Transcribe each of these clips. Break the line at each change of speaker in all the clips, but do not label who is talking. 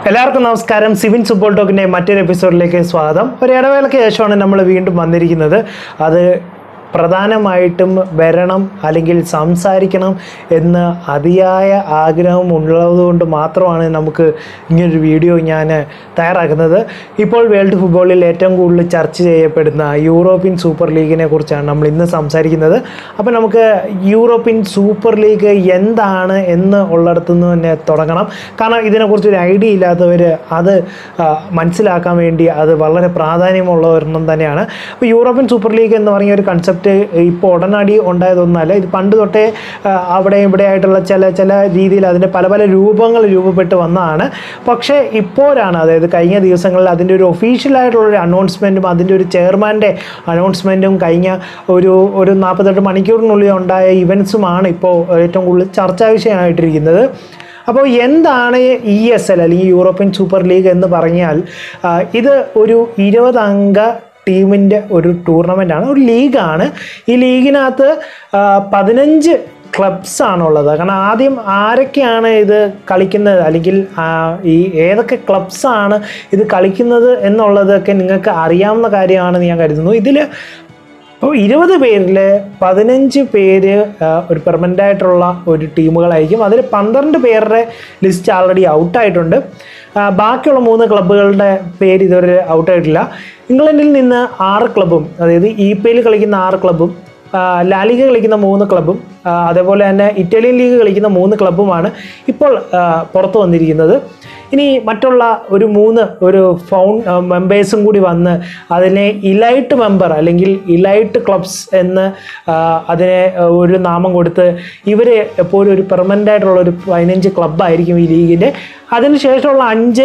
എല്ലാവർക്കും നമസ്കാരം സിവിൻ ഫുട്ബോൾ ടോക്കിൻ്റെ മറ്റൊരു എപ്പിസോഡിലേക്ക് സ്വാഗതം ഒരു ഇടവേളയ്ക്ക് ശേഷമാണ് നമ്മൾ വീണ്ടും വന്നിരിക്കുന്നത് അത് പ്രധാനമായിട്ടും വരണം അല്ലെങ്കിൽ സംസാരിക്കണം എന്ന് അതിയായ ആഗ്രഹം ഉള്ളതുകൊണ്ട് മാത്രമാണ് നമുക്ക് ഇങ്ങനൊരു വീഡിയോ ഞാൻ തയ്യാറാക്കുന്നത് ഇപ്പോൾ വേൾഡ് ഫുട്ബോളിൽ ഏറ്റവും കൂടുതൽ ചർച്ച ചെയ്യപ്പെടുന്ന യൂറോപ്യൻ സൂപ്പർ ലീഗിനെ കുറിച്ചാണ് നമ്മൾ ഇന്ന് സംസാരിക്കുന്നത് അപ്പോൾ നമുക്ക് യൂറോപ്യൻ സൂപ്പർ ലീഗ് എന്താണ് എന്ന് ഉള്ളിടത്തു നിന്ന് തന്നെ തുടങ്ങണം കാരണം ഇതിനെക്കുറിച്ച് ഒരു ഐഡിയ ഇല്ലാത്തവർ അത് ആ, മനസ്സിലാക്കാൻ വേണ്ടി അത് വളരെ പ്രാധാന്യമുള്ള ഒരെണ്ണം തന്നെയാണ് അപ്പോൾ യൂറോപ്യൻ സൂപ്പർ ലീഗ് എന്ന് പറഞ്ഞ ഒരു കൺസെപ്റ്റ് ഇപ്പോൾ ഉടനടി ഉണ്ടായതൊന്നുമല്ല ഇത് പണ്ട് തൊട്ടേ ആ, അവിടെ ഇവിടെ ആയിട്ടുള്ള ചില ചില രീതിയിൽ അതിൻ്റെ പല പല രൂപങ്ങൾ രൂപപ്പെട്ട് വന്നതാണ് പക്ഷേ ഇപ്പോഴാണ് അതായത് കഴിഞ്ഞ ദിവസങ്ങളിൽ അതിൻ്റെ ഒരു ഒഫീഷ്യലായിട്ടുള്ള ഒരു അനൗൺസ്മെൻറ്റും അതിൻ്റെ ഒരു ചെയർമാൻ്റെ അനൗൺസ്മെൻറ്റും കഴിഞ്ഞ ഒരു ഒരു നാൽപ്പത്തെട്ട് മണിക്കൂറിനുള്ളിൽ ഉണ്ടായ ഇവൻസുമാണ് ഇപ്പോൾ ഏറ്റവും കൂടുതൽ ചർച്ചാ വിഷയമായിട്ടിരിക്കുന്നത് അപ്പോൾ എന്താണ് ഇ എസ് എൽ അല്ലെങ്കിൽ യൂറോപ്യൻ സൂപ്പർ ലീഗ് എന്ന് പറഞ്ഞാൽ ആ, ഇത് ഒരു ഇരുപത് അംഗ ടീമിൻ്റെ ഒരു ടൂർണമെൻ്റ് ആണ് ഒരു ലീഗാണ് ഈ ലീഗിനകത്ത് ആ, പതിനഞ്ച് ക്ലബ്സ് ആണുള്ളത് കാരണം ആദ്യം ആരൊക്കെയാണ് ഇത് കളിക്കുന്നത് അല്ലെങ്കിൽ ആ, ഈ ഏതൊക്കെ ക്ലബ്സ് ആണ് ഇത് കളിക്കുന്നത് എന്നുള്ളതൊക്കെ നിങ്ങൾക്ക് അറിയാവുന്ന കാര്യമാണെന്ന് ഞാൻ കരുതുന്നു ഇതിൽ അപ്പോൾ ഇരുപത് പേരിൽ പതിനഞ്ച് പേര് ആ, ഒരു പെർമനൻ്റ് ആയിട്ടുള്ള ഒരു ടീമുകളായിരിക്കും അതിൽ പന്ത്രണ്ട് പേരുടെ ലിസ്റ്റ് ആൾറെഡി ഔട്ടായിട്ടുണ്ട് ആ, ബാക്കിയുള്ള മൂന്ന് ക്ലബ്ബുകളുടെ പേര് ഇതുവരെ ഔട്ടായിട്ടില്ല ഇംഗ്ലണ്ടിൽ നിന്ന് ആറ് ക്ലബ്ബും അതായത് ഇ പി എൽ കളിക്കുന്ന ആറ് ക്ലബ്ബും ആ, ലാലിഗ കളിക്കുന്ന മൂന്ന് ക്ലബ്ബും ആ, അതേപോലെ തന്നെ ഇറ്റാലിയൻ ലീഗ് കളിക്കുന്ന മൂന്ന് ക്ലബ്ബുമാണ് ഇപ്പോൾ ആ, പുറത്തു വന്നിരിക്കുന്നത് ഇനി മറ്റുള്ള ഒരു മൂന്ന് ഒരു ഫൗൺ മെമ്പേഴ്സും കൂടി വന്ന് അതിനെ ഇലൈറ്റ് മെമ്പർ അല്ലെങ്കിൽ ഇലൈറ്റ് ക്ലബ്സ് എന്ന് ആ, അതിനെ ഒരു നാമം കൊടുത്ത് ഇവർ എപ്പോഴും ഒരു പെർമനൻ്റ് ആയിട്ടുള്ള ഒരു പതിനഞ്ച് ക്ലബ്ബായിരിക്കും ഈ ലീഗിൻ്റെ അതിനുശേഷമുള്ള അഞ്ച്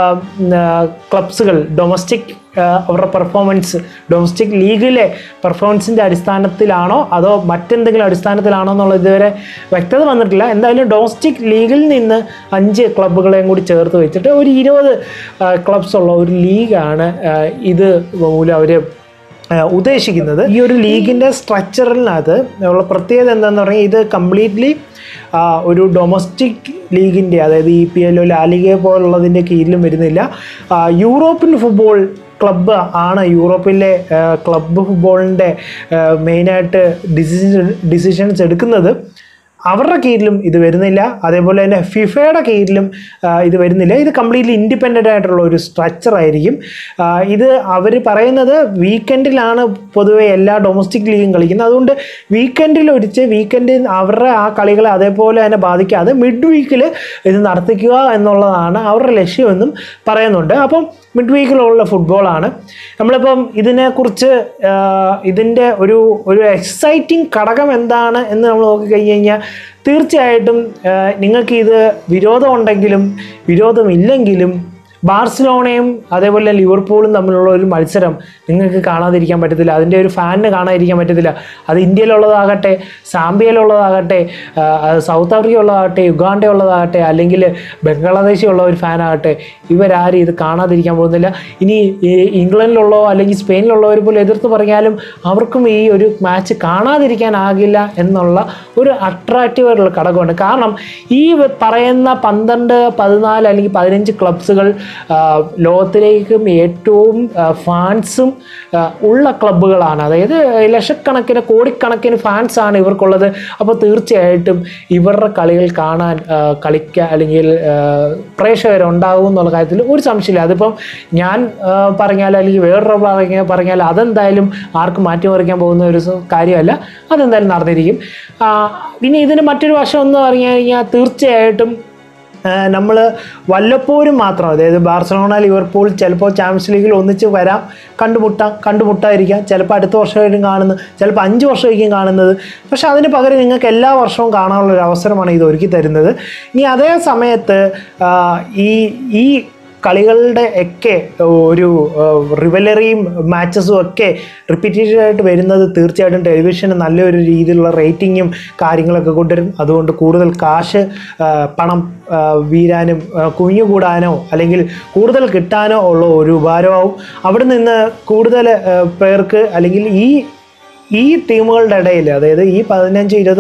ക്ലബ്സുകൾ ഡൊമസ്റ്റിക് അവരുടെ പെർഫോമൻസ് ഡൊമസ്റ്റിക് ലീഗിലെ പെർഫോമൻസിൻ്റെ അടിസ്ഥാനത്തിലാണോ അതോ മറ്റെന്തെങ്കിലും അടിസ്ഥാനത്തിലാണോ എന്നുള്ളത് ഇതുവരെ വ്യക്തത വന്നിട്ടില്ല എന്തായാലും ഡൊമസ്റ്റിക് ലീഗിൽ നിന്ന് അഞ്ച് ക്ലബ്ബുകളെയും കൂടി ചേർത്ത് വെച്ചിട്ട് ഒരു ഇരുപത് ക്ലബ്സ് ഉള്ള ഒരു ലീഗാണ് ആ, ഇത് മൂലം അവർ ഉദ്ദേശിക്കുന്നത് ഈ ഒരു ലീഗിൻ്റെ സ്ട്രക്ചറിനകത്ത് ഉള്ള പ്രത്യേകത എന്താണെന്ന് പറഞ്ഞാൽ ഇത് കംപ്ലീറ്റ്ലി ഒരു ഡൊമസ്റ്റിക് ലീഗിൻ്റെ അതായത് ഇ പി എല്ലോ ലാലിഗ പോലുള്ളതിൻ്റെ കീഴിലും വരുന്നില്ല ആ, യൂറോപ്യൻ ഫുട്ബോൾ ക്ലബ്ബ് ആണ് യൂറോപ്പിലെ ക്ലബ്ബ് ഫുട്ബോളിൻ്റെ മെയിനായിട്ട് ഡിസിഷൻ ഡിസിഷൻസ് എടുക്കുന്നത് അവരുടെ കീഴിലും ഇത് വരുന്നില്ല അതേപോലെ തന്നെ ഫിഫയുടെ കീഴിലും ആ, ഇത് വരുന്നില്ല ഇത് കംപ്ലീറ്റ്ലി ഇൻഡിപെൻഡൻ്റ് ആയിട്ടുള്ള ഒരു സ്ട്രക്ചർ ആയിരിക്കും ആ, ഇത് അവർ പറയുന്നത് വീക്കെൻഡിലാണ് പൊതുവെ എല്ലാ ഡൊമസ്റ്റിക് ലീഗും കളിക്കുന്നത് അതുകൊണ്ട് വീക്കെൻഡിൽ ഒരിച്ച് വീക്കെൻഡിൽ അവരുടെ ആ കളികളെ അതേപോലെ തന്നെ ബാധിക്കാതെ മിഡ് വീക്കിൽ ഇത് നടത്തിക്കുക എന്നുള്ളതാണ് അവരുടെ ലക്ഷ്യമെന്നും പറയുന്നുണ്ട് അപ്പം മിഡ് വീക്കിലുള്ള ഫുട്ബോളാണ് നമ്മളിപ്പം ഇതിനെക്കുറിച്ച് ആ, ഇതിൻ്റെ ഒരു ഒരു എക്സൈറ്റിംഗ് ഘടകം എന്താണ് എന്ന് നമ്മൾ നോക്കിക്കഴിഞ്ഞ് കഴിഞ്ഞാൽ തീർച്ചയായിട്ടും ആ, നിങ്ങൾക്ക് ഇത് വിരോധമുണ്ടെങ്കിലും വിരോധമില്ലെങ്കിലും ബാർസലോണയും അതേപോലെ ലിവർപൂളും തമ്മിലുള്ള ഒരു മത്സരം നിങ്ങൾക്ക് കാണാതിരിക്കാൻ പറ്റത്തില്ല അതിൻ്റെ ഒരു ഫാനിന് കാണാതിരിക്കാൻ പറ്റത്തില്ല അത് ഇന്ത്യയിലുള്ളതാകട്ടെ സാമ്പിയയിലുള്ളതാകട്ടെ ആ, അത് സൗത്ത് ആഫ്രിക്ക ഉള്ളതാകട്ടെ യുഗാണ്ട ഉള്ളതാകട്ടെ അല്ലെങ്കിൽ ബംഗ്ലാദേശിൽ ഉള്ള ഒരു ഫാനാകട്ടെ ഇവരാരും ഇത് കാണാതിരിക്കാൻ പോകുന്നില്ല ഇനി ഈ ഇംഗ്ലണ്ടിലുള്ളോ അല്ലെങ്കിൽ സ്പെയിനിലുള്ളവർ പോലും എതിർത്ത് പറഞ്ഞാലും അവർക്കും ഈ ഒരു മാച്ച് കാണാതിരിക്കാനാകില്ല എന്നുള്ള ഒരു അട്രാക്റ്റീവ് ആയിട്ടുള്ള ഘടകമുണ്ട് കാരണം ഈ പറയുന്ന പന്ത്രണ്ട് പതിനാല് അല്ലെങ്കിൽ പതിനഞ്ച് ക്ലബ്സുകൾ ആ, ലോകത്തിലേക്കും ഏറ്റവും ആ, ഫാൻസും ആ, ഉള്ള ക്ലബ്ബുകളാണ് അതായത് ലക്ഷക്കണക്കിന് കോടിക്കണക്കിന് ഫാൻസാണ് ഇവർക്കുള്ളത് അപ്പോൾ തീർച്ചയായിട്ടും ഇവരുടെ കളികൾ കാണാൻ ആ, കളിക്കുക അല്ലെങ്കിൽ ആ, പ്രേക്ഷകരുണ്ടാകും എന്നുള്ള കാര്യത്തിൽ ഒരു സംശയമില്ല അതിപ്പം ഞാൻ ആ, പറഞ്ഞാൽ അല്ലെങ്കിൽ വേറൊരു പറഞ്ഞ പറഞ്ഞാൽ അതെന്തായാലും ആർക്കും മാറ്റിമറിക്കാൻ പോകുന്ന ഒരു സ- കാര്യമല്ല അതെന്തായാലും നടന്നിരിക്കും ആ, പിന്നെ ഇതിന് മറ്റൊരു വശം എന്ന് പറഞ്ഞു കഴിഞ്ഞാൽ തീർച്ചയായിട്ടും നമ്മൾ വല്ലപ്പോഴും മാത്രം അതായത് ബാർസലോണ ലിവർപൂൾ ചിലപ്പോൾ ചാമ്പ്യൻസ് ലീഗിൽ ഒന്നിച്ച് വരാം കണ്ടുമുട്ടാം കണ്ടുമുട്ടാതിരിക്കാം ചിലപ്പോൾ അടുത്ത വർഷമായിട്ടും കാണുന്നത് ചിലപ്പോൾ അഞ്ച് വർഷമായിരിക്കും കാണുന്നത് പക്ഷെ അതിന് പകരം നിങ്ങൾക്ക് എല്ലാ വർഷവും കാണാനുള്ള ഒരു അവസരമാണ് ഇത് ഒരുക്കി തരുന്നത് ഇനി അതേ സമയത്ത് ആ, ഈ ഈ കളികളുടെ ഒക്കെ ഒരു റിവലറിയും മാച്ചസും ഒക്കെ റിപ്പീറ്റഡ് ആയിട്ട് വരുന്നത് തീർച്ചയായിട്ടും ടെലിവിഷന് നല്ലൊരു രീതിയിലുള്ള റേറ്റിങ്ങും കാര്യങ്ങളൊക്കെ കൊണ്ടുവരും അതുകൊണ്ട് കൂടുതൽ കാശ് ആ, പണം ആ, വീരാനും ആ, കുഞ്ഞുകൂടാനോ അല്ലെങ്കിൽ കൂടുതൽ കിട്ടാനോ ഉള്ള ഒരു ഉപകാരമാവും അവിടെ നിന്ന് കൂടുതൽ ആ, പേർക്ക് അല്ലെങ്കിൽ ഈ ഈ ടീമുകളുടെ ഇടയിൽ അതായത് ഈ പതിനഞ്ച് ഇരുപത്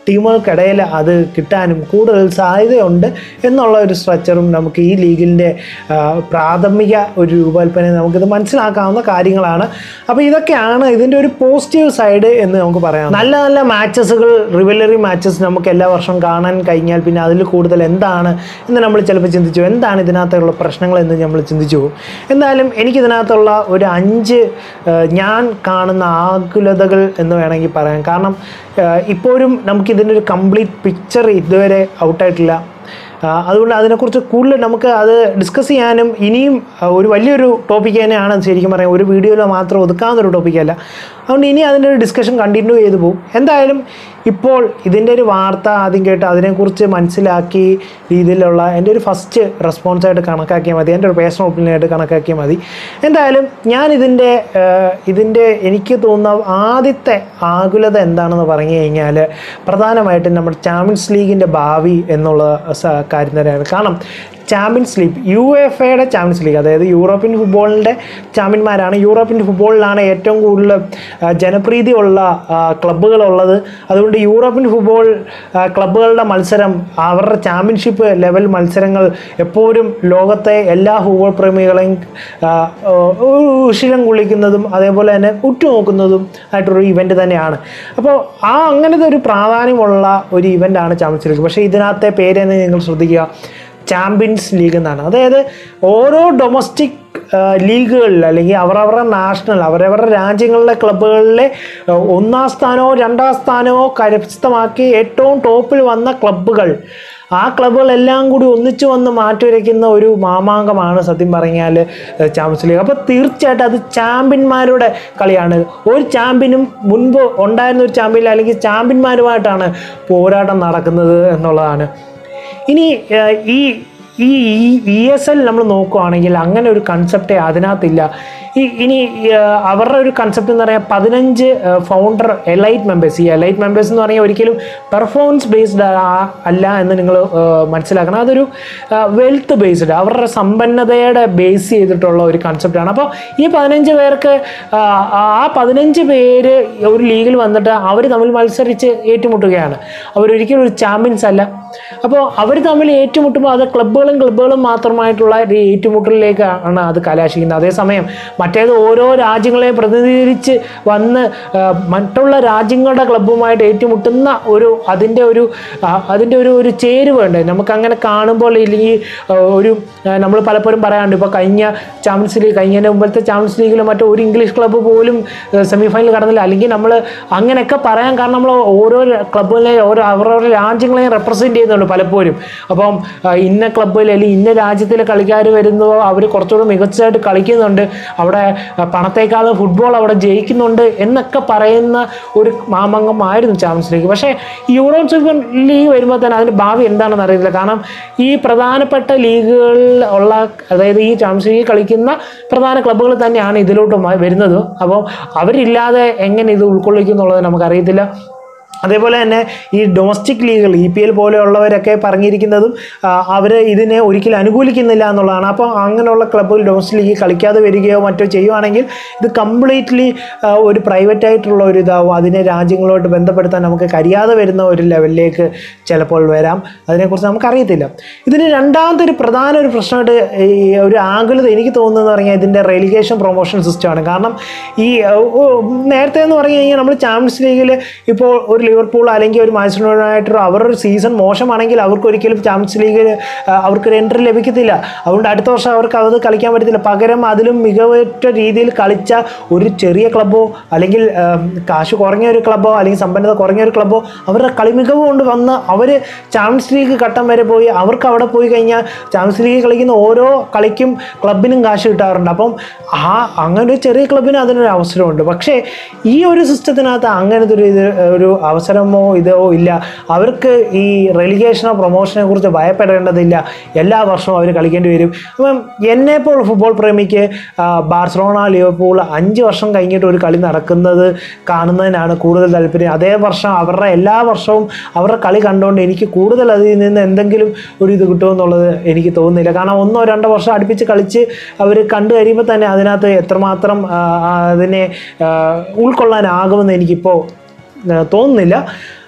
ടീമുകൾക്കിടയിൽ അത് കിട്ടാനും കൂടുതൽ സാധ്യതയുണ്ട് എന്നുള്ള ഒരു സ്ട്രക്ചറും നമുക്ക് ഈ ലീഗിൻ്റെ പ്രാഥമിക ഒരു രൂപകൽപ്പന നമുക്കിത് മനസ്സിലാക്കാവുന്ന കാര്യങ്ങളാണ് അപ്പോൾ ഇതൊക്കെയാണ് ഇതിൻ്റെ ഒരു പോസിറ്റീവ് സൈഡ് എന്ന് നമുക്ക് പറയാം നല്ല നല്ല മാച്ചസുകൾ റിവലറി മാച്ചസ് നമുക്ക് എല്ലാ വർഷവും കാണാൻ കഴിഞ്ഞാൽ പിന്നെ അതിൽ കൂടുതൽ എന്താണ് എന്ന് നമ്മൾ ചിലപ്പോൾ ചിന്തിച്ചു എന്താണ് ഇതിനകത്തുള്ള പ്രശ്നങ്ങൾ എന്ന് നമ്മൾ ചിന്തിച്ചു പോകും എന്തായാലും എനിക്കിതിനകത്തുള്ള ഒരു അഞ്ച് ആ, ഞാൻ കാണുന്ന ആകുലതകൾ എന്ന് വേണമെങ്കിൽ പറയാം കാരണം ആ, ഇപ്പോഴും നമുക്കിതിൻ്റെ ഒരു കംപ്ലീറ്റ് പിക്ചർ ഇതുവരെ ഔട്ടായിട്ടില്ല ആ, അതുകൊണ്ട് അതിനെക്കുറിച്ച് കൂടുതൽ നമുക്ക് അത് ഡിസ്കസ് ചെയ്യാനും ഇനിയും ആ, ഒരു വലിയൊരു ടോപ്പിക്ക് തന്നെയാണ് ശരിക്കും പറയാം ഒരു വീഡിയോയിൽ മാത്രം ഒതുക്കാവുന്ന ഒരു ടോപ്പിക്കല്ല അതുകൊണ്ട് ഇനി അതിൻ്റെ ഒരു ഡിസ്കഷൻ കണ്ടിന്യൂ ചെയ്തു പോകും എന്തായാലും ഇപ്പോൾ ഇതിൻ്റെ ഒരു വാർത്ത ആദ്യം കേട്ട് അതിനെക്കുറിച്ച് മനസ്സിലാക്കി രീതിയിലുള്ള എൻ്റെ ഒരു ഫസ്റ്റ് റെസ്പോൺസായിട്ട് കണക്കാക്കിയാൽ മതി എൻ്റെ ഒരു പേഴ്സണൽ ഒപ്പീനിയനായിട്ട് കണക്കാക്കിയാൽ മതി എന്തായാലും ഞാൻ ഇതിൻ്റെ ഇതിൻ്റെ എനിക്ക് തോന്നുന്ന ആദ്യത്തെ ആകുലത എന്താണെന്ന് പറഞ്ഞു കഴിഞ്ഞാൽ പ്രധാനമായിട്ടും നമ്മുടെ ചാമ്പ്യൻസ് ലീഗിൻ്റെ ഭാവി എന്നുള്ള സ- കാര്യം തന്നെയാണ് കാരണം ചാമ്പ്യൻസ് ലീഗ് യു എഫ് എയുടെ ചാമ്പ്യൻസ് ലീഗ് അതായത് യൂറോപ്യൻ ഫുട്ബോളിൻ്റെ ചാമ്പ്യന്മാരാണ് യൂറോപ്യൻ ഫുട്ബോളിലാണ് ഏറ്റവും കൂടുതൽ ആ, ജനപ്രീതിയുള്ള ആ, ക്ലബ്ബുകളുള്ളത് അതുകൊണ്ട് യൂറോപ്യൻ ഫുട്ബോൾ ആ, ക്ലബ്ബുകളുടെ മത്സരം അവരുടെ ചാമ്പ്യൻഷിപ്പ് ലെവൽ മത്സരങ്ങൾ എപ്പോഴും ലോകത്തെ എല്ലാ ഫുട്ബോൾ പ്രേമികളെയും ആ, ഓ, ഉഷിരം കൊള്ളിക്കുന്നതും അതേപോലെ തന്നെ ഉറ്റുനോക്കുന്നതും ആയിട്ടൊരു ഇവൻ്റ് തന്നെയാണ് അപ്പോൾ ആ അങ്ങനത്തെ ഒരു പ്രാധാന്യമുള്ള ഒരു ഇവൻ്റാണ് ചാമ്പ്യൻസ് ലീഗ് പക്ഷേ ഇതിനകത്തെ പേര് തന്നെ നിങ്ങൾ ശ്രദ്ധിക്കുക ചാമ്പ്യൻസ് ലീഗ് എന്നാണ് അതായത് ഓരോ ഡൊമസ്റ്റിക് ലീഗുകളിൽ അല്ലെങ്കിൽ അവരവരുടെ നാഷണൽ അവരവരുടെ രാജ്യങ്ങളിലെ ക്ലബ്ബുകളിലെ ആ, ഒന്നാം സ്ഥാനമോ രണ്ടാം സ്ഥാനമോ കരസ്ഥമാക്കി ഏറ്റവും ടോപ്പിൽ വന്ന ക്ലബ്ബുകൾ ആ ക്ലബ്ബുകളെല്ലാം കൂടി ഒന്നിച്ചു വന്ന് മാറ്റിവരയ്ക്കുന്ന ഒരു മാമാങ്കമാണ് സത്യം പറഞ്ഞാൽ ചാമ്പ്യൻസ് ലീഗ് അപ്പോൾ തീർച്ചയായിട്ടും അത് ചാമ്പ്യന്മാരുടെ കളിയാണ് ഒരു ചാമ്പ്യനും മുൻപ് ഉണ്ടായിരുന്ന ഒരു ചാമ്പ്യൻ അല്ലെങ്കിൽ ചാമ്പ്യന്മാരുമായിട്ടാണ് പോരാട്ടം നടക്കുന്നത് എന്നുള്ളതാണ് ഇനി ഏഹ്, ഈ ഈ ഇ എസ് എൽ നമ്മൾ നോക്കുവാണെങ്കിൽ അങ്ങനെ ഒരു കൺസെപ്റ്റേ അതിനകത്തില്ല ഈ ഇനി ഏഹ്, അവരുടെ ഒരു കൺസെപ്റ്റ് എന്ന് പറയാൻ പതിനഞ്ച് ഫൗണ്ടർ എലൈറ്റ് മെമ്പേഴ്സ് ഈ എലൈറ്റ് മെമ്പേഴ്സ് എന്ന് പറഞ്ഞാൽ ഒരിക്കലും പെർഫോമൻസ് ബേസ്ഡ് അല്ല എന്ന് നിങ്ങൾ മനസ്സിലാക്കണം അതൊരു വെൽത്ത് ബേസ്ഡ് അവരുടെ സമ്പന്നതയുടെ ബേസ് ചെയ്തിട്ടുള്ള ഒരു കൺസെപ്റ്റാണ് അപ്പോൾ ഈ പതിനഞ്ച് പേർക്ക് ആ, ആ പതിനഞ്ച് പേര് ഒരു ലീഗിൽ വന്നിട്ട് അവർ തമ്മിൽ മത്സരിച്ച് ഏറ്റുമുട്ടുകയാണ് അവരൊരിക്കലും ഒരു ചാമ്പ്യൻസ് അല്ല അപ്പോൾ അവർ തമ്മിൽ ഏറ്റുമുട്ടുമ്പോൾ അത് ക്ലബ്ബുകളും ക്ലബ്ബുകളും മാത്രമായിട്ടുള്ള ഒരു ഏറ്റുമുട്ടലിലേക്കാണ് അത് കലാശിക്കുന്നത് അതേസമയം മറ്റേത് ഓരോ രാജ്യങ്ങളെ പ്രതിനിധീകരിച്ച് വന്ന് ആ, മറ്റുള്ള രാജ്യങ്ങളുടെ ക്ലബ്ബുമായിട്ട് ഏറ്റുമുട്ടുന്ന ഒരു അതിൻ്റെ ഒരു ആ, അതിൻ്റെ ഒരു ഒരു ചേരുവ ഉണ്ട് നമുക്ക് അങ്ങനെ കാണുമ്പോൾ ഇല്ലെങ്കിൽ ആ, ഒരു നമ്മൾ പലപ്പോഴും പറയാറുണ്ട് ഇപ്പോൾ കഴിഞ്ഞ ചാമ്പ്യൻസ് ലീഗ് കഴിഞ്ഞതിൻ്റെ മുമ്പത്തെ ചാമ്പ്യൻസ് ലീഗിൽ മറ്റോ ഒരു ഇംഗ്ലീഷ് ക്ലബ്ബ് പോലും സെമി ഫൈനൽ കടന്നില്ല അല്ലെങ്കിൽ നമ്മൾ അങ്ങനെയൊക്കെ പറയാൻ കാരണം നമ്മൾ ഓരോ ക്ലബ്ബുകളെയും ഓരോ അവരവരുടെ രാജ്യങ്ങളെയും റെപ്രസെൻറ്റ് ചെയ്യുന്നുണ്ട് പലപ്പോഴും അപ്പം ആ, ഇന്ന ക്ലബ്ബിൽ അല്ലെങ്കിൽ ഇന്ന രാജ്യത്തിലെ കളിക്കാർ വരുന്നു അവർ കുറച്ചുകൂടെ മികച്ചതായിട്ട് കളിക്കുന്നുണ്ട് അവിടെ ആ, പണത്തേക്കാളും ഫുട്ബോൾ അവിടെ ജയിക്കുന്നുണ്ട് എന്നൊക്കെ പറയുന്ന ഒരു മാമംഗമായിരുന്നു ചാമ്പ്യൻസ് ലീഗ് പക്ഷേ ഈ യൂറോൺ സൂപ്പർ ലീഗ് വരുമ്പോൾ തന്നെ അതിൻ്റെ ഭാവി എന്താണെന്ന് അറിയത്തില്ല കാരണം ഈ പ്രധാനപ്പെട്ട ലീഗുകളിൽ ഉള്ള അതായത് ഈ ചാമ്പ്യൻസ് ലീഗ് കളിക്കുന്ന പ്രധാന ക്ലബ്ബുകൾ തന്നെയാണ് ഇതിലോട്ട് മ- വരുന്നത് അപ്പോൾ അവരില്ലാതെ എങ്ങനെ ഇത് ഉൾക്കൊള്ളിക്കും എന്നുള്ളത് നമുക്കറിയത്തില്ല അതേപോലെ തന്നെ ഈ ഡൊമസ്റ്റിക് ലീഗുകൾ ഇ പി എൽ പോലെയുള്ളവരൊക്കെ പറഞ്ഞിരിക്കുന്നതും അവർ ഇതിനെ ഒരിക്കലും അനുകൂലിക്കുന്നില്ല എന്നുള്ളതാണ് അപ്പോൾ അങ്ങനെയുള്ള ക്ലബ്ബുകൾ ഡൊമസ്റ്റിക് ലീഗ് കളിക്കാതെ വരികയോ മറ്റോ ചെയ്യുവാണെങ്കിൽ ഇത് കംപ്ലീറ്റ്ലി ഒരു പ്രൈവറ്റ് ആയിട്ടുള്ള ഒരു ഇതാവും അതിനെ രാജ്യങ്ങളോട്ട് ബന്ധപ്പെടുത്താൻ നമുക്ക് കഴിയാതെ വരുന്ന ഒരു ലെവലിലേക്ക് ചിലപ്പോൾ വരാം അതിനെക്കുറിച്ച് നമുക്കറിയത്തില്ല ഇതിന് രണ്ടാമത്തെ ഒരു പ്രധാന ഒരു പ്രശ്നമായിട്ട് ഈ ഒരു ആകുലത എനിക്ക് തോന്നുന്നതെന്ന് പറഞ്ഞാൽ ഇതിൻ്റെ റെലിഗേഷൻ പ്രൊമോഷൻ സിസ്റ്റമാണ് കാരണം ഈ ഏഹ്, ഓ, നേരത്തെ എന്ന് പറഞ്ഞു കഴിഞ്ഞാൽ നമ്മൾ ചാമ്പ്യൻസ് ലീഗിൽ ഇപ്പോൾ ഒരു ലിവർപൂൾ അല്ലെങ്കിൽ ഒരു മാഞ്ചസ്റ്റർ യുണൈറ്റഡ് അവരുടെ ഒരു സീസൺ മോശമാണെങ്കിൽ അവർക്ക് ഒരിക്കലും ചാമ്പ്യൻസ് ലീഗിൽ അവർക്കൊരു എൻട്രി ലഭിക്കത്തില്ല അതുകൊണ്ട് അടുത്ത വർഷം അവർക്ക് അത് കളിക്കാൻ പറ്റത്തില്ല പകരം അതിലും മികവുറ്റ രീതിയിൽ കളിച്ച ഒരു ചെറിയ ക്ലബ്ബോ അല്ലെങ്കിൽ ഏഹ്, കാശ് കുറഞ്ഞ ഒരു ക്ലബ്ബോ അല്ലെങ്കിൽ സമ്പന്നത കുറഞ്ഞ ഒരു ക്ലബ്ബോ അവരുടെ കളി മികവ് കൊണ്ട് വന്ന് അവർ ചാമ്പ്യൻസ് ലീഗ് ഘട്ടം വരെ പോയി അവർക്ക് അവിടെ പോയി കഴിഞ്ഞാൽ ചാമ്പ്യൻസ് ലീഗ് കളിക്കുന്ന ഓരോ കളിക്കും ക്ലബിനും കാശ് കിട്ടാറുണ്ട് അപ്പം ആ അങ്ങനെ ഒരു ചെറിയ ക്ലബിന് അതിനൊരു അവസരമുണ്ട് പക്ഷേ ഈ ഒരു സിസ്റ്റത്തിനകത്ത് അങ്ങനത്തെ ഒരു ഇത് ഒരു അവസരമോ ഇതോ ഇല്ല അവർക്ക് ഈ റെലിഗേഷനോ പ്രൊമോഷനെ കുറിച്ച് ഭയപ്പെടേണ്ടതില്ല എല്ലാ വർഷവും അവർ കളിക്കേണ്ടി വരും അപ്പം എന്നെപ്പോൾ ഫുട്ബോൾ പ്രേമിക്ക് ആ, ബാർസലോണ ലിവർപൂൾ അഞ്ച് വർഷം കഴിഞ്ഞിട്ട് ഒരു കളി നടക്കുന്നത് കാണുന്നതിനാണ് കൂടുതൽ താല്പര്യം അതേ വർഷം അവരുടെ എല്ലാ വർഷവും അവരുടെ കളി കണ്ടുകൊണ്ട് എനിക്ക് കൂടുതൽ അതിൽ നിന്ന് എന്തെങ്കിലും ഒരു ഇത് കിട്ടുമെന്നുള്ളത് എനിക്ക് തോന്നുന്നില്ല കാരണം ഒന്നോ രണ്ടോ വർഷം അടുപ്പിച്ച് കളിച്ച് അവർ കണ്ടു കഴിയുമ്പോൾ തന്നെ അതിനകത്ത് എത്രമാത്രം ആ, ആ, അതിനെ ആ, ഉൾക്കൊള്ളാനാകുമെന്ന് എനിക്കിപ്പോൾ ആ, തോന്നുന്നില്ല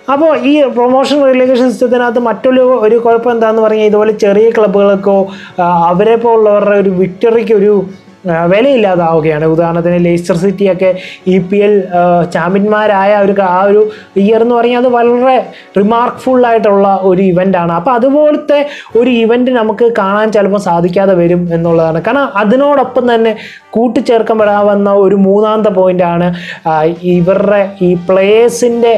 അപ്പോൾ ഈ പ്രൊമോഷൻ റിലേഷൻ സിസ്റ്റത്തിനകത്ത് മറ്റൊരു ഒരു കുഴപ്പം എന്താണെന്ന് പറഞ്ഞാൽ ഇതുപോലെ ചെറിയ ക്ലബ്ബുകൾക്കോ ആ, അവരെ പോലുള്ളവരുടെ ഒരു വിക്ടറിക്ക് ഒരു ആ, വിലയില്ലാതാവുകയാണ് ഉദാഹരണത്തിന് ലെയ്സ്റ്റർ സിറ്റിയൊക്കെ ഇ പി എൽ ചാമ്പ്യന്മാരായ ഒരു ക- ആ ഒരു ഇയർ എന്ന് പറഞ്ഞാൽ അത് വളരെ റിമാർക്ക്ഫുൾ ആയിട്ടുള്ള ഒരു ഇവൻ്റാണ് അപ്പോൾ അതുപോലത്തെ ഒരു ഇവൻ്റ് നമുക്ക് കാണാൻ ചിലപ്പോൾ സാധിക്കാതെ വരും എന്നുള്ളതാണ് കാരണം അതിനോടൊപ്പം തന്നെ കൂട്ടിച്ചേർക്കപ്പെടാവുന്ന ഒരു മൂന്നാമത്തെ പോയിൻ്റാണ് ഇവരുടെ ഈ പ്ലേയേഴ്സിൻ്റെ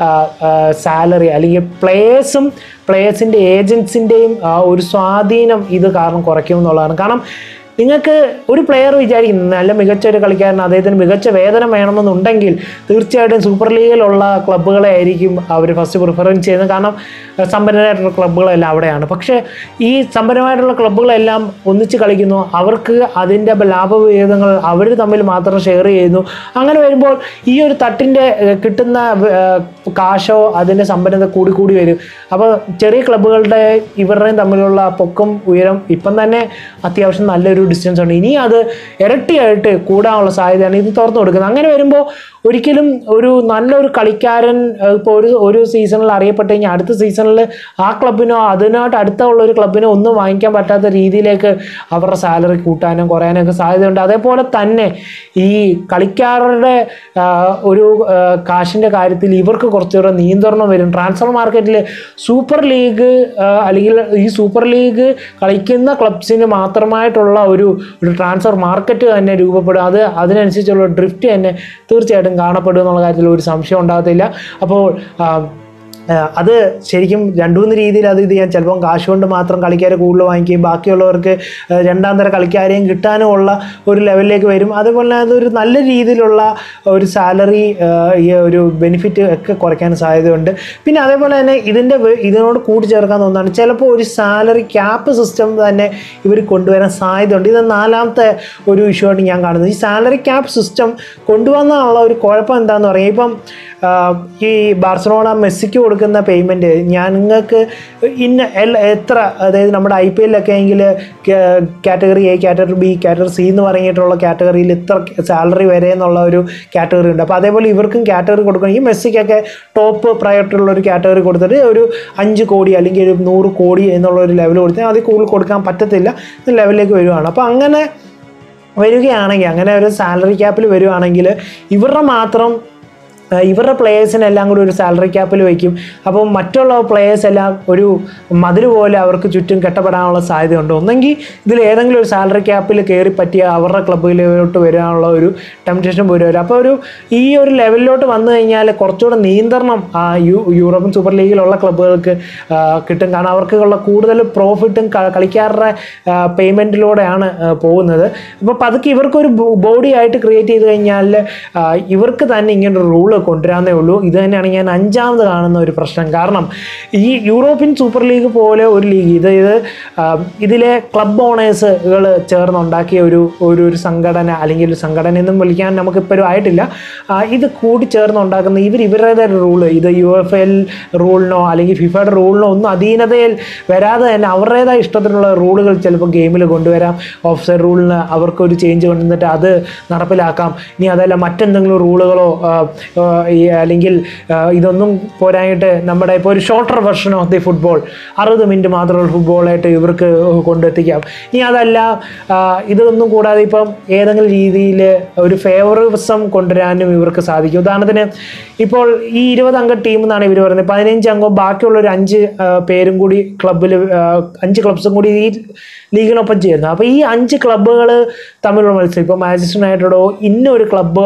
സാലറി അല്ലെങ്കിൽ പ്ലേയേഴ്സും പ്ലേയേഴ്സിൻ്റെ ഏജൻസിൻ്റെയും ഒരു സ്വാധീനം ഇത് കാരണം കുറയ്ക്കും എന്നുള്ളതാണ് കാരണം നിങ്ങൾക്ക് ഒരു പ്ലെയർ വിചാരിക്കുന്നു നല്ല മികച്ച ഒരു കളിക്കാരൻ അദ്ദേഹത്തിന് മികച്ച വേതനം വേണമെന്നുണ്ടെങ്കിൽ തീർച്ചയായിട്ടും സൂപ്പർ ലീഗിലുള്ള ക്ലബ്ബുകളെ ആയിരിക്കും അവർ ഫസ്റ്റ് പ്രിഫറൻസ് ചെയ്യുന്നത് കാരണം അഹ് സമ്പന്നരായിട്ടുള്ള ക്ലബ്ബുകളെല്ലാം അവിടെയാണ് പക്ഷേ ഈ സമ്പന്നമായിട്ടുള്ള ക്ലബ്ബുകളെല്ലാം ഒന്നിച്ച് കളിക്കുന്നു അവർക്ക് അതിൻ്റെ ലാഭവിഹിതങ്ങൾ അവർ തമ്മിൽ മാത്രം ഷെയർ ചെയ്യുന്നു അങ്ങനെ വരുമ്പോൾ ഈ ഒരു തട്ടിൻ്റെ ഏഹ്, കിട്ടുന്ന ഏഹ്, കാശോ അതിൻ്റെ സമ്പന്നത കൂടി കൂടി വരും അപ്പോൾ ചെറിയ ക്ലബ്ബുകളുടെ ഇവരുടെയും തമ്മിലുള്ള പൊക്കം ഉയരം ഇപ്പം തന്നെ അത്യാവശ്യം നല്ലൊരു ഡിസ്റ്റൻസ് ഉണ്ട് ഇനി അത് ഇരട്ടിയായിട്ട് കൂടാനുള്ള സാധ്യതയാണ് ഇത് തുറന്നു കൊടുക്കുന്നത് അങ്ങനെ വരുമ്പോൾ ഒരിക്കലും ഒരു നല്ലൊരു കളിക്കാരൻ ഇപ്പോൾ ഒരു ഒരു സീസണിൽ അറിയപ്പെട്ട് കഴിഞ്ഞാൽ അടുത്ത സീസണിൽ ആ ക്ലബിനോ അതിനായിട്ട് അടുത്തുള്ള ഒരു ക്ലബിനോ ഒന്നും വാങ്ങിക്കാൻ പറ്റാത്ത രീതിയിലേക്ക് അവരുടെ സാലറി കൂട്ടാനും കുറയാനും ഒക്കെ സാധ്യതയുണ്ട് അതേപോലെ തന്നെ ഈ കളിക്കാരുടെ ആ, ഒരു ആ, കാശിൻ്റെ കാര്യത്തിൽ ഇവർക്ക് കുറച്ചുകൂടെ നിയന്ത്രണം വരും ട്രാൻസ്ഫർ മാർക്കറ്റിൽ സൂപ്പർ ലീഗ് ആ, അല്ലെങ്കിൽ ഈ സൂപ്പർ ലീഗ് കളിക്കുന്ന ക്ലബ്സിന് മാത്രമായിട്ടുള്ള ഒരു ഒരു ട്രാൻസ്ഫർ മാർക്കറ്റ് തന്നെ രൂപപ്പെടും അത് അതിനനുസരിച്ചുള്ള ഡ്രിഫ്റ്റ് തന്നെ തീർച്ചയായിട്ടും കാണപ്പെടും എന്നുള്ള കാര്യത്തിൽ ഒരു സംശയം ഉണ്ടാകത്തില്ല അപ്പോൾ ആ, ആ, അത് ശരിക്കും രണ്ടു മൂന്ന് രീതിയിൽ അത് ഇത് ചെയ്യാൻ ചിലപ്പം കാശ് കൊണ്ട് മാത്രം കളിക്കാരെ കൂടുതൽ വാങ്ങിക്കുകയും ബാക്കിയുള്ളവർക്ക് ആ, രണ്ടാം തര കളിക്കാരെയും കിട്ടാനും ഉള്ള ഒരു ലെവലിലേക്ക് വരും അതുപോലെ തന്നെ അതൊരു നല്ല രീതിയിലുള്ള ഒരു സാലറി ഈ ഒരു ബെനിഫിറ്റ് ഒക്കെ കുറയ്ക്കാൻ സാധ്യതയുണ്ട് പിന്നെ അതേപോലെ തന്നെ ഇതിൻ്റെ വേ- ഇതിനോട് കൂട്ടിച്ചേർക്കാൻ ഒന്നാണ് ചിലപ്പോൾ ഒരു സാലറി ക്യാപ്പ് സിസ്റ്റം തന്നെ ഇവർ കൊണ്ടുവരാൻ സാധ്യതയുണ്ട് ഇത് നാലാമത്തെ ഒരു ഇഷ്യൂ ആയിട്ട് ഞാൻ കാണുന്നത് ഈ സാലറി ക്യാപ്പ് സിസ്റ്റം കൊണ്ടുവന്നുള്ള ഒരു കുഴപ്പം എന്താണെന്ന് പറയാം ഇപ്പം ആ, ഈ ബാർസലോണ മെസ്സിക്ക് കൊടുക്കുന്ന പേയ്മെൻറ്റ് ഞാൻ നിങ്ങൾക്ക് ഇന്ന എൽ- എത്ര അതായത് നമ്മുടെ ഐ പി എല്ലൊക്കെ എങ്കിൽ category A category B category C എന്ന് പറഞ്ഞിട്ടുള്ള കാറ്റഗറിയിൽ ഇത്ര സാലറി വരെ എന്നുള്ള ഒരു കാറ്റഗറി ഉണ്ട് അപ്പോൾ അതേപോലെ ഇവർക്കും കാറ്റഗറി കൊടുക്കണം ഈ മെസ്സിക്കൊക്കെ ടോപ്പ് പ്രയോറിറ്റി ഉള്ള ഒരു കാറ്റഗറി കൊടുത്തിട്ട് ഒരു അഞ്ച് കോടി അല്ലെങ്കിൽ ഒരു നൂറ് കോടി എന്നുള്ള ഒരു ലെവൽ കൊടുത്താൽ അതിൽ കൂടുതൽ കൊടുക്കാൻ പറ്റത്തില്ല എന്ന ലെവലിലേക്ക് വരുവാണ് അപ്പോൾ അങ്ങനെ വരികയാണെങ്കിൽ അങ്ങനെ ഒരു സാലറി ക്യാപ്പിൽ വരുവാണെങ്കിൽ ഇവരുടെ മാത്രം ആ, ഇവരുടെ പ്ലേയേഴ്സിനെല്ലാം കൂടി ഒരു സാലറി ക്യാപ്പിൽ വയ്ക്കും അപ്പോൾ മറ്റുള്ള പ്ലേയേഴ്സ് എല്ലാം ഒരു മതിൽ പോലെ അവർക്ക് ചുറ്റും കെട്ടപ്പെടാനുള്ള സാധ്യതയുണ്ട് ഒന്നെങ്കിൽ ഇതിൽ ഏതെങ്കിലും ഒരു സാലറി ക്യാപ്പിൽ കയറി പറ്റിയ അവരുടെ ക്ലബ്ബിലോട്ട് വരാനുള്ള ഒരു ടെംപ്റ്റേഷൻ പോലും വരും അപ്പോൾ ഒരു ഈ ഒരു ലെവലിലോട്ട് വന്നു കഴിഞ്ഞാൽ കുറച്ചുകൂടെ നിയന്ത്രണം ആ യു യൂറോപ്യൻ സൂപ്പർ ലീഗിലുള്ള ക്ലബ്ബുകൾക്ക് ആ, കിട്ടും കാരണം അവർക്കുള്ള കൂടുതൽ പ്രോഫിറ്റും കളിക്കാരുടെ പേയ്മെൻറ്റിലൂടെയാണ് പോകുന്നത് അപ്പോൾ പതുക്കെ ഇവർക്കൊരു ബോഡി ആയിട്ട് ക്രിയേറ്റ് ചെയ്ത് കഴിഞ്ഞാൽ ആ, ഇവർക്ക് തന്നെ ഇങ്ങനൊരു റൂള് കൊണ്ടുവരാന്നേ ഉള്ളൂ ഇത് തന്നെയാണ് ഞാൻ അഞ്ചാമത് കാണുന്ന ഒരു പ്രശ്നം കാരണം ഈ യൂറോപ്യൻ സൂപ്പർ ലീഗ് പോലെ ഒരു ലീഗ് ഇത് ഇത് ആ, ഇതിലെ ക്ലബ് ഓണേഴ്സുകൾ ചേർന്നുണ്ടാക്കിയ ഒരു ഒരു ഒരു സംഘടന അല്ലെങ്കിൽ ഒരു സംഘടന എന്നും വിളിക്കാൻ നമുക്കിപ്പോഴും ആയിട്ടില്ല ആ, ഇത് കൂടി ചേർന്നുണ്ടാക്കുന്ന ഇവർ ഇവരുടേതായ റൂള് ഇത് യു എഫ് എൽ റൂളിനോ അല്ലെങ്കിൽ ഫിഫയുടെ റൂളിനോ ഒന്നും അധീനതയിൽ വരാതെ തന്നെ അവരുടേതായ ഇഷ്ടത്തിനുള്ള റൂളുകൾ ചിലപ്പോൾ ഗെയിമിൽ കൊണ്ടുവരാം ഓഫ് സൈഡ് റൂളിന് അവർക്കൊരു ചേഞ്ച് കൊണ്ടുവന്നിട്ട് അത് നടപ്പിലാക്കാം ഇനി അതല്ല മറ്റെന്തെങ്കിലും റൂളുകളോ ആ, ആ, ഈ അല്ലെങ്കിൽ ആ, ഇതൊന്നും പോരായിട്ട് നമ്മുടെ ഇപ്പോൾ ഒരു shorter version of the football അറുപത് മിനിറ്റ് മാത്രമുള്ള ഫുട്ബോളായിട്ട് ഇവർക്ക് കൊണ്ടെത്തിക്കാം ഇനി അതല്ല ആ, ഇതൊന്നും കൂടാതെ ഇപ്പം ഏതെങ്കിലും രീതിയിൽ ഒരു ഫേവറിസം കൊണ്ടുവരാനും ഇവർക്ക് സാധിക്കും ഉദാഹരണത്തിന് ഇപ്പോൾ ഈ ഇരുപത് അംഗ ടീം എന്നാണ് ഇവർ പറയുന്നത് പതിനഞ്ച് അംഗം ബാക്കിയുള്ള ഒരു അഞ്ച് ആ, പേരും കൂടി ക്ലബിൽ അഞ്ച് ക്ലബ്സും കൂടി ഈ ലീഗിനൊപ്പം ചേരുന്നത് അപ്പോൾ ഈ അഞ്ച് ക്ലബ്ബുകൾ തമ്മിലുള്ള മത്സരം ഇപ്പോൾ മാഞ്ചസ്റ്റർ യുണൈറ്റഡോ ഇന്നൊരു ക്ലബ്ബ്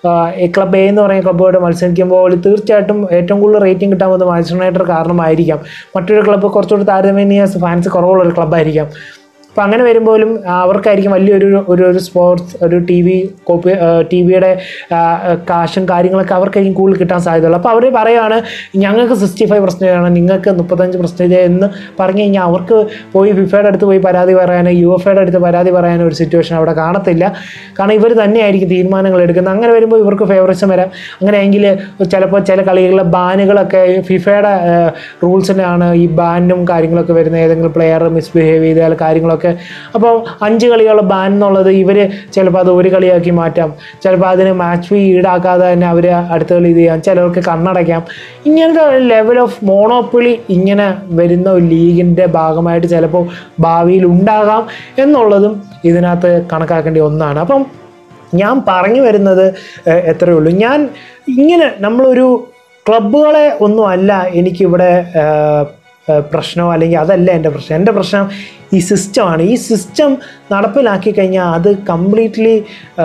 ക്ലബ് എ എന്ന് പറയുന്ന ക്ലബ്ബുമായിട്ട് മത്സരിക്കുമ്പോൾ തീർച്ചയായിട്ടും ഏറ്റവും കൂടുതൽ റേറ്റിംഗ് കിട്ടാൻ പോകുന്നത് മാഞ്ചസ്റ്റർ യുണൈറ്റഡ് കാരണമായിരിക്കാം മറ്റൊരു ക്ലബ്ബ് കുറച്ചുകൂടി താരതമ്യേന ഫാൻസ് കുറവുള്ള ഒരു ക്ലബ്ബായിരിക്കാം അപ്പോൾ അങ്ങനെ വരുമ്പോഴും ആ, അവർക്കായിരിക്കും വലിയൊരു ഒരു ഒരു സ്പോർട്സ് ഒരു ടി വി കോപ്പി ടി വിയുടെ കാശും കാര്യങ്ങളൊക്കെ അവർക്കായിരിക്കും കൂടുതൽ കിട്ടാൻ സാധ്യതയുള്ളൂ അപ്പോൾ അവർ പറയുകയാണ് ഞങ്ങൾക്ക് സിക്സ്റ്റി ഫൈവ് പെർസെൻറ്റേജ് ആണ് നിങ്ങൾക്ക് മുപ്പത്തഞ്ച് പെർസെൻറ്റേജ് എന്ന് പറഞ്ഞു കഴിഞ്ഞാൽ അവർക്ക് പോയി ഫിഫയുടെ അടുത്ത് പോയി പരാതി പറയാനോ യു എഫ് യുടെ അടുത്ത് പരാതി പറയാനോ ഒരു സിറ്റുവേഷൻ അവിടെ കാണത്തില്ല കാരണം ഇവർ തന്നെയായിരിക്കും തീരുമാനങ്ങൾ എടുക്കുന്നത് അങ്ങനെ വരുമ്പോൾ ഇവർക്ക് ഫേവറിസം വരാം അങ്ങനെയെങ്കിൽ ചിലപ്പോൾ ചില കളികളിലെ ബാനുകളൊക്കെ ഫിഫയുടെ റൂൾസിനാണ് ഈ ബാനും കാര്യങ്ങളൊക്കെ വരുന്ന ഏതെങ്കിലും പ്ലെയർ മിസ്ബിഹേവ് ചെയ്താൽ കാര്യങ്ങളൊക്കെ കാര്യങ്ങളൊക്കെ അപ്പോൾ അഞ്ച് കളികൾ ബാൻ എന്നുള്ളത് ഇവർ ചിലപ്പോൾ അത് ഒരു കളിയാക്കി മാറ്റാം ചിലപ്പോൾ അതിന് മാച്ച് ഫീ ഈടാക്കാതെ തന്നെ അവർ അടുത്ത കളി ഇത് ചെയ്യാം ചിലർക്ക് കണ്ണടയ്ക്കാം ഇങ്ങനത്തെ ഒരു ലെവൽ ഓഫ് മോണോപ്പൊളി ഇങ്ങനെ വരുന്ന ഒരു ലീഗിൻ്റെ ഭാഗമായിട്ട് ചിലപ്പോൾ ഭാവിയിൽ ഉണ്ടാകാം എന്നുള്ളതും ഇതിനകത്ത് കണക്കാക്കേണ്ട ഒന്നാണ് അപ്പം ഞാൻ പറഞ്ഞു വരുന്നത് ഏഹ്, എത്രയേ ഉള്ളൂ ഞാൻ ഇങ്ങനെ നമ്മളൊരു ക്ലബ്ബുകളെ ഒന്നും അല്ല എനിക്കിവിടെ ഏഹ്, ഏഹ്, പ്രശ്നമോ അല്ലെങ്കിൽ അതല്ല എൻ്റെ പ്രശ്നം എൻ്റെ പ്രശ്നം ഈ സിസ്റ്റമാണ് ഈ സിസ്റ്റം നടപ്പിലാക്കി കഴിഞ്ഞാൽ അത് കംപ്ലീറ്റ്ലി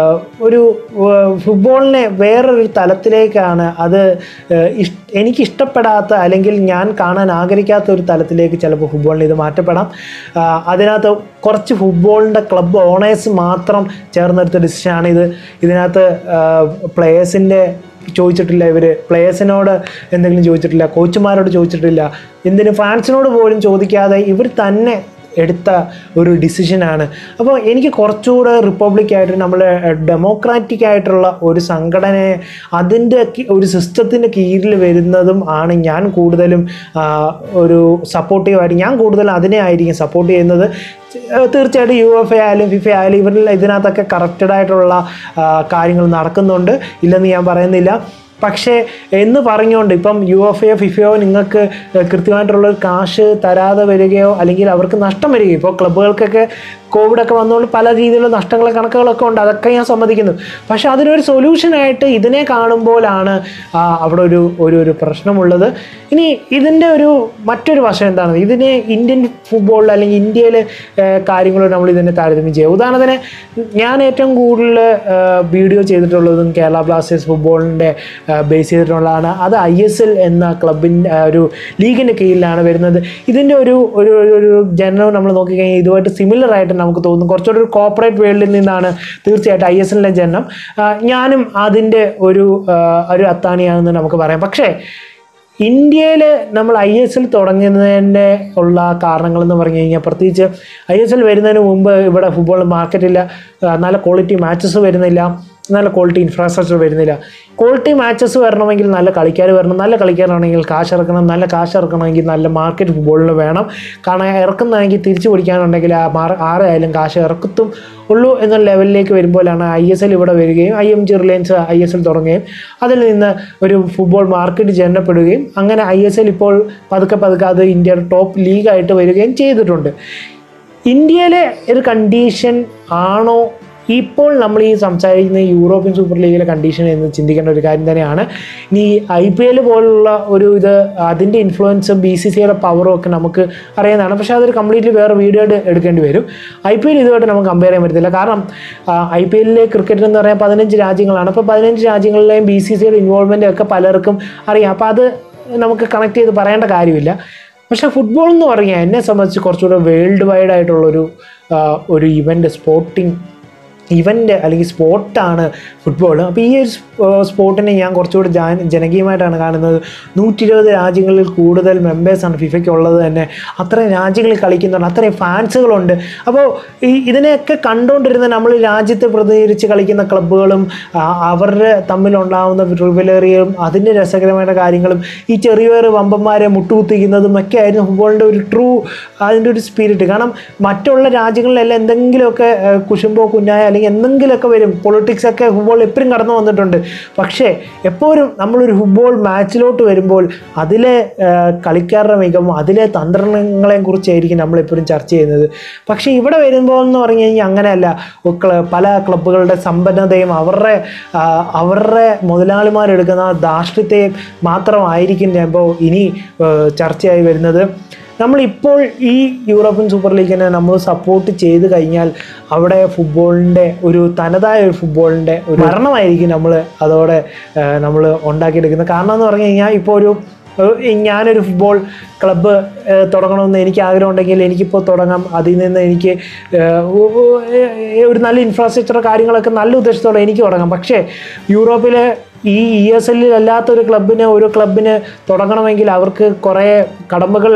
ഒരു ഏഹ്, ഫുട്ബോളിനെ വേറൊരു തലത്തിലേക്കാണ് അത് ഏഹ്, ഇഷ് എനിക്ക് ഇഷ്ടപ്പെടാത്ത അല്ലെങ്കിൽ ഞാൻ കാണാൻ ആഗ്രഹിക്കാത്ത ഒരു തലത്തിലേക്ക് ചിലപ്പോൾ ഫുട്ബോളിന് ഇത് മാറ്റപ്പെടാം ആ, അതിനകത്ത് കുറച്ച് ഫുട്ബോളിൻ്റെ ക്ലബ്ബ് ഓണേഴ്സ് മാത്രം ചേർന്നെടുത്ത ഡിസിഷനാണ് ഇത് ഇതിനകത്ത് പ്ലേയേഴ്സിൻ്റെ ചോദിച്ചിട്ടില്ല ഇവർ പ്ലേയേഴ്സിനോട് എന്തെങ്കിലും ചോദിച്ചിട്ടില്ല കോച്ചുമാരോട് ചോദിച്ചിട്ടില്ല എന്തിന് ഫാൻസിനോട് പോലും ചോദിക്കാതെ ഇവർ തന്നെ എടുത്ത ഒരു ഡിസിഷനാണ് അപ്പോൾ എനിക്ക് കുറച്ചുകൂടെ റിപ്പബ്ലിക് ആയിട്ട് നമ്മൾ ഡെമോക്രാറ്റിക് ആയിട്ടുള്ള ഒരു സംഘടനയെ അതിൻ്റെ കി- ഒരു സിസ്റ്റത്തിൻ്റെ കീഴിൽ വരുന്നതും ആണ് ഞാൻ കൂടുതലും ആ, ഒരു സപ്പോർട്ടീവായിട്ട് ഞാൻ കൂടുതലും അതിനെ ആയിരിക്കും സപ്പോർട്ട് ചെയ്യുന്നത് ഏഹ് തീർച്ചയായിട്ടും യു എഫ് എ ആയാലും ഫിഫ ആയാലും ഇവരിൽ ഇതിനകത്തൊക്കെ കറക്റ്റഡ് ആയിട്ടുള്ള ആ, കാര്യങ്ങൾ നടക്കുന്നുണ്ട് ഇല്ലെന്ന് ഞാൻ പറയുന്നില്ല പക്ഷേ എന്ന് പറഞ്ഞുകൊണ്ട് ഇപ്പം യു എഫ് എ ഫിഫയോ നിങ്ങൾക്ക് കൃത്യമായിട്ടുള്ള ഒരു കാശ് തരാതെ വരികയോ അല്ലെങ്കിൽ അവർക്ക് നഷ്ടം വരികയോ ഇപ്പോൾ ക്ലബ്ബുകൾക്കൊക്കെ കോവിഡൊക്കെ വന്നുകൊണ്ട് പല രീതിയിലുള്ള നഷ്ടങ്ങളും കണക്കുകളൊക്കെ ഉണ്ട് അതൊക്കെ ഞാൻ സമ്മതിക്കുന്നു പക്ഷേ അതിനൊരു സൊല്യൂഷനായിട്ട് ഇതിനെ കാണുമ്പോഴാണ് ആ, അവിടെ ഒരു ഒരു ഒരു പ്രശ്നമുള്ളത് ഇനി ഇതിൻ്റെ ഒരു മറ്റൊരു വശം എന്താണ് ഇതിനെ ഇന്ത്യൻ ഫുട്ബോളിൽ അല്ലെങ്കിൽ ഇന്ത്യയിലെ കാര്യങ്ങളോട് നമ്മൾ ഇതിനെ താരതമ്യം ചെയ്യുക ഉദാഹരണത്തിന് ഞാൻ ഏറ്റവും കൂടുതൽ വീഡിയോ ചെയ്തിട്ടുള്ളതും കേരള ബ്ലാസ്റ്റേഴ്സ് ഫുട്ബോളിൻ്റെ ബേസ് ചെയ്തിട്ടുള്ളതാണ് അത് ഐ എസ് എൽ എന്ന ക്ലബിൻ്റെ ഒരു ലീഗിൻ്റെ കീഴിലാണ് വരുന്നത് ഇതിൻ്റെ ഒരു ഒരു ഒരു- ഒരു ജനനം നമ്മൾ നോക്കിക്കഴിഞ്ഞാൽ ഇതുമായിട്ട് സിമിലർ ആയിട്ട് നമുക്ക് തോന്നും കുറച്ചുകൂടി ഒരു കോർപ്പറേറ്റ് വേൾഡിൽ നിന്നാണ് തീർച്ചയായിട്ടും ഐ എസ് എല്ലിൻ്റെ ജനനം ആ, ഞാനും അതിൻ്റെ ഒരു ആ, ഒരു അത്താണിയാണെന്ന് നമുക്ക് പറയാം പക്ഷേ ഇന്ത്യയിൽ നമ്മൾ ഐ എസ് എൽ തുടങ്ങുന്നതിൻ്റെ ഉള്ള കാരണങ്ങൾ എന്ന് പറഞ്ഞു കഴിഞ്ഞാൽ പ്രത്യേകിച്ച് ഐ എസ് എൽ വരുന്നതിന് മുമ്പ് ഇവിടെ ഫുട്ബോൾ മാർക്കറ്റില്ല ആ, നല്ല ക്വാളിറ്റി മാച്ചസ് വരുന്നില്ല നല്ല ക്വാളിറ്റി ഇൻഫ്രാസ്ട്രക്ചർ വരുന്നില്ല ക്വാളിറ്റി മാച്ചസ് വരണമെങ്കിൽ നല്ല കളിക്കാർ വരണം നല്ല കളിക്കാരാണെങ്കിൽ കാശ് ഇറക്കണം നല്ല കാശ് ഇറക്കണമെങ്കിൽ നല്ല മാർക്കറ്റ് ഫുട്ബോളിന് വേണം കാരണം ഇറക്കുന്നതെങ്കിൽ തിരിച്ചു പിടിക്കാനുണ്ടെങ്കിൽ ആ മാർ ആരായാലും കാശ് ഇറക്കത്തും ഉള്ളൂ എന്ന ലെവലിലേക്ക് വരുമ്പോഴാണ് ഐ എസ് എൽ ഇവിടെ വരികയും I M G Reliance I S L തുടങ്ങുകയും അതിൽ നിന്ന് ഒരു ഫുട്ബോൾ മാർക്കറ്റ് ജനപ്പെടുകയും അങ്ങനെ ഐ എസ് എൽ ഇപ്പോൾ പതുക്കെ പതുക്കെ അത് ഇന്ത്യയുടെ ടോപ്പ് ലീഗായിട്ട് വരികയും ചെയ്തിട്ടുണ്ട് ഇന്ത്യയിലെ ഒരു കണ്ടീഷൻ ആണോ ഇപ്പോൾ നമ്മൾ ഈ സംസാരിക്കുന്ന ഈ യൂറോപ്യൻ സൂപ്പർ ലീഗിലെ കണ്ടീഷൻ എന്ന് ചിന്തിക്കേണ്ട ഒരു കാര്യം തന്നെയാണ് ഇനി ഐ പി എൽ പോലുള്ള ഒരു ഇത് അതിൻ്റെ ഇൻഫ്ലുവൻസും ബി സി സിയുടെ പവറും ഒക്കെ നമുക്ക് അറിയുന്നതാണ് പക്ഷേ അതൊരു കംപ്ലീറ്റ്ലി വേറെ വീഡിയോ എടുക്കേണ്ടി വരും ഐ പി എൽ ഇതുമായിട്ട് നമുക്ക് കമ്പയർ ചെയ്യാൻ പറ്റത്തില്ല കാരണം ഐ പി എല്ലിലെ ക്രിക്കറ്റ് എന്ന് പറയാൻ പതിനഞ്ച് രാജ്യങ്ങളാണ് അപ്പോൾ പതിനഞ്ച് രാജ്യങ്ങളിലെയും ബി സി സിയുടെ ഇൻവോൾവ്മെൻ്റ് ഒക്കെ പലർക്കും അറിയാം അപ്പോൾ അത് നമുക്ക് കണക്ട് ചെയ്ത് പറയേണ്ട കാര്യമില്ല പക്ഷേ ഫുട്ബോൾ എന്ന് പറഞ്ഞാൽ എന്നെ സംബന്ധിച്ച് കുറച്ചുകൂടെ വേൾഡ് വൈഡ് ആയിട്ടുള്ളൊരു ആ, ഒരു ഇവൻ്റ് സ്പോർട്ടിങ് ഇവൻ്റ് അല്ലെങ്കിൽ സ്പോർട്ടാണ് ഫുട്ബോൾ അപ്പോൾ ഈ ഒരു സ്പോർട്ടിനെ ഞാൻ കുറച്ചുകൂടി ജാ- ജനകീയമായിട്ടാണ് കാണുന്നത് നൂറ്റി ഇരുപത് രാജ്യങ്ങളിൽ കൂടുതൽ മെമ്പേഴ്സാണ് ഫിഫയ്ക്ക് ഉള്ളത് തന്നെ അത്രയും രാജ്യങ്ങളിൽ കളിക്കുന്നുണ്ട് അത്രയും ഫാൻസുകളുണ്ട് അപ്പോൾ ഈ ഇതിനെയൊക്കെ കണ്ടുകൊണ്ടിരുന്ന നമ്മൾ ഈ രാജ്യത്തെ പ്രതിനിധീകരിച്ച് കളിക്കുന്ന ക്ലബ്ബുകളും ആ, അവരുടെ തമ്മിലുണ്ടാകുന്ന റിവലറിയും അതിൻ്റെ രസകരമായ കാര്യങ്ങളും ഈ ചെറിയ ചെറിയ വമ്പന്മാരെ മുട്ടുകുത്തിക്കുന്നതും ഒക്കെ ആയിരുന്നു ഫുട്ബോളിൻ്റെ ഒരു ട്രൂ അതിൻ്റെ ഒരു സ്പിരിറ്റ് കാരണം മറ്റുള്ള രാജ്യങ്ങളിലെല്ലാം എന്തെങ്കിലുമൊക്കെ ഏഹ്, കുശുമ്പോ കുഞ്ഞായ അല്ലെങ്കിൽ എന്തെങ്കിലുമൊക്കെ വരും പൊളിറ്റിക്സ് ഒക്കെ ഫുട്ബോൾ എപ്പോഴും കടന്നു വന്നിട്ടുണ്ട് പക്ഷേ എപ്പോഴും നമ്മളൊരു ഫുട്ബോൾ മാച്ചിലോട്ട് വരുമ്പോൾ അതിലെ ഏഹ്, കളിക്കാരുടെ മികവും അതിലെ തന്ത്രങ്ങളെയും കുറിച്ചായിരിക്കും നമ്മളെപ്പോഴും ചർച്ച ചെയ്യുന്നത് പക്ഷേ ഇവിടെ വരുമ്പോൾ എന്ന് പറഞ്ഞു കഴിഞ്ഞാൽ അങ്ങനെയല്ല ഒ- ക്ല- പല ക്ലബ്ബുകളുടെ സമ്പന്നതയും അവരുടെ ആ, അവരുടെ മുതലാളിമാരെടുക്കുന്ന ധാർഷ്ട്യത്തെയും മാത്രമായിരിക്കും ചിലപ്പോൾ ഇനി ഏഹ്, ചർച്ചയായി വരുന്നത് നമ്മളിപ്പോൾ ഈ യൂറോപ്യൻ സൂപ്പർ ലീഗിനെ നമ്മൾ സപ്പോർട്ട് ചെയ്ത് കഴിഞ്ഞാൽ അവിടെ ഫുട്ബോളിൻ്റെ ഒരു തനതായ ഒരു ഫുട്ബോളിൻ്റെ ഒരു മരണമായിരിക്കും നമ്മൾ അതോടെ നമ്മൾ ഉണ്ടാക്കിയെടുക്കുന്നത് കാരണം എന്ന് പറഞ്ഞു കഴിഞ്ഞാൽ ഇപ്പോൾ ഒരു ഏഹ് ഞാനൊരു ഫുട്ബോൾ ക്ലബ്ബ് ഏഹ് തുടങ്ങണമെന്ന് എനിക്ക് ആഗ്രഹം ഉണ്ടെങ്കിൽ എനിക്കിപ്പോൾ തുടങ്ങാം അതിൽ നിന്ന് എനിക്ക് ഏഹ് ഉ- ഉ- ഏഹ് ഒരു നല്ല ഇൻഫ്രാസ്ട്രക്ചർ കാര്യങ്ങളൊക്കെ നല്ല ഉദ്ദേശത്തോടെ എനിക്ക് തുടങ്ങാം പക്ഷേ യൂറോപ്പിലെ ഈ ഇ എസ് എല്ലിൽ അല്ലാത്തൊരു ക്ലബിന് ഒരു ക്ലബിന് തുടങ്ങണമെങ്കിൽ അവർക്ക് കുറേ കടമ്പകൾ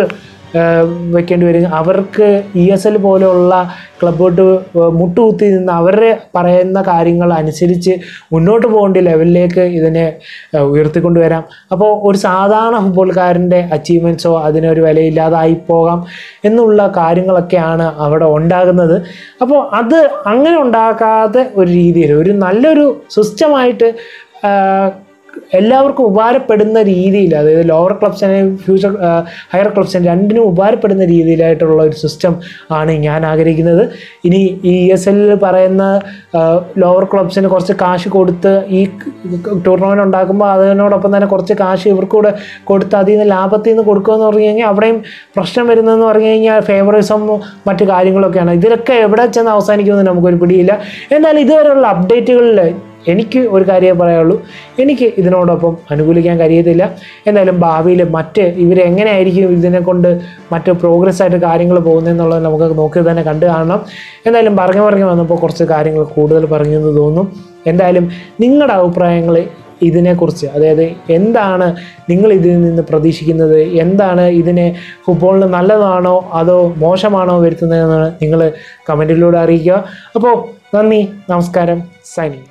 വെക്കേണ്ടി വരും അവർക്ക് ഇ എസ് എൽ പോലെയുള്ള ക്ലബ്ബോട്ട് മുട്ടുകുത്തി നിന്ന് അവരുടെ പറയുന്ന കാര്യങ്ങൾ അനുസരിച്ച് മുന്നോട്ട് പോകേണ്ട ലെവലിലേക്ക് ഇതിനെ ഏഹ്, ഉയർത്തിക്കൊണ്ടുവരാം അപ്പോൾ ഒരു സാധാരണ ഫുട്ബോൾക്കാരൻ്റെ അച്ചീവ്മെൻറ്റ്സോ അതിനൊരു വിലയില്ലാതായി പോകാം എന്നുള്ള കാര്യങ്ങളൊക്കെയാണ് അവിടെ ഉണ്ടാകുന്നത് അപ്പോൾ അത് അങ്ങനെ ഉണ്ടാക്കാതെ ഒരു രീതിയിൽ ഒരു നല്ലൊരു സിസ്റ്റമായിട്ട് എല്ലാവർക്കും ഉപകാരപ്പെടുന്ന രീതിയിൽ അതായത് ലോവർ ക്ലബ്സിനെ ഫ്യൂച്ചർ ഹയർ ക്ലബ്സിന് രണ്ടിനും ഉപകാരപ്പെടുന്ന രീതിയിലായിട്ടുള്ള ഒരു സിസ്റ്റം ആണ് ഞാൻ ആഗ്രഹിക്കുന്നത് ഇനി ഈ എസ് എല്ലിൽ പറയുന്ന ലോവർ ക്ലബ്സിന് കുറച്ച് കാശ് കൊടുത്ത് ഈ ടൂർണമെൻറ്റ് ഉണ്ടാക്കുമ്പോൾ അതിനോടൊപ്പം തന്നെ കുറച്ച് കാശ് ഇവർക്ക് കൂടെ കൊടുത്ത് അതിൽ നിന്ന് ലാഭത്തിൽ നിന്ന് കൊടുക്കുമെന്ന് പറഞ്ഞു കഴിഞ്ഞാൽ അവിടെയും പ്രശ്നം വരുന്നതെന്ന് പറഞ്ഞു കഴിഞ്ഞാൽ ഫേവറിസം മറ്റു കാര്യങ്ങളൊക്കെയാണ് ഇതിലൊക്കെ എവിടെ ചെന്ന് അവസാനിക്കുമെന്ന് നമുക്കൊരു പിടിയില്ല എന്നാൽ ഇതുവരെയുള്ള അപ്ഡേറ്റുകളിൽ എനിക്ക് ഒരു കാര്യമേ പറയാനുള്ളൂ എനിക്ക് ഇതിനോടൊപ്പം അനുകൂലിക്കാൻ കഴിയത്തില്ല എന്തായാലും ഭാവിയിൽ മറ്റ് ഇവരെങ്ങനെയായിരിക്കും ഇതിനെ കൊണ്ട് മറ്റ് പ്രോഗ്രസ് ആയിട്ട് കാര്യങ്ങൾ പോകുന്നതെന്നുള്ളത് നമുക്ക് നോക്കി തന്നെ കണ്ടു കാണണം എന്തായാലും പറഞ്ഞു പറഞ്ഞു വന്നപ്പോൾ കുറച്ച് കാര്യങ്ങൾ കൂടുതൽ പറഞ്ഞെന്ന് തോന്നും എന്തായാലും നിങ്ങളുടെ അഭിപ്രായങ്ങൾ ഇതിനെക്കുറിച്ച് അതായത് എന്താണ് നിങ്ങൾ ഇതിൽ നിന്ന് പ്രതീക്ഷിക്കുന്നത് എന്താണ് ഇതിനെ ഫുട്ബോളിന് നല്ലതാണോ അതോ മോശമാണോ വരുത്തുന്നതെന്ന് നിങ്ങൾ കമൻറ്റിലൂടെ അറിയിക്കുക അപ്പോൾ നന്ദി നമസ്കാരം സൈനിങ്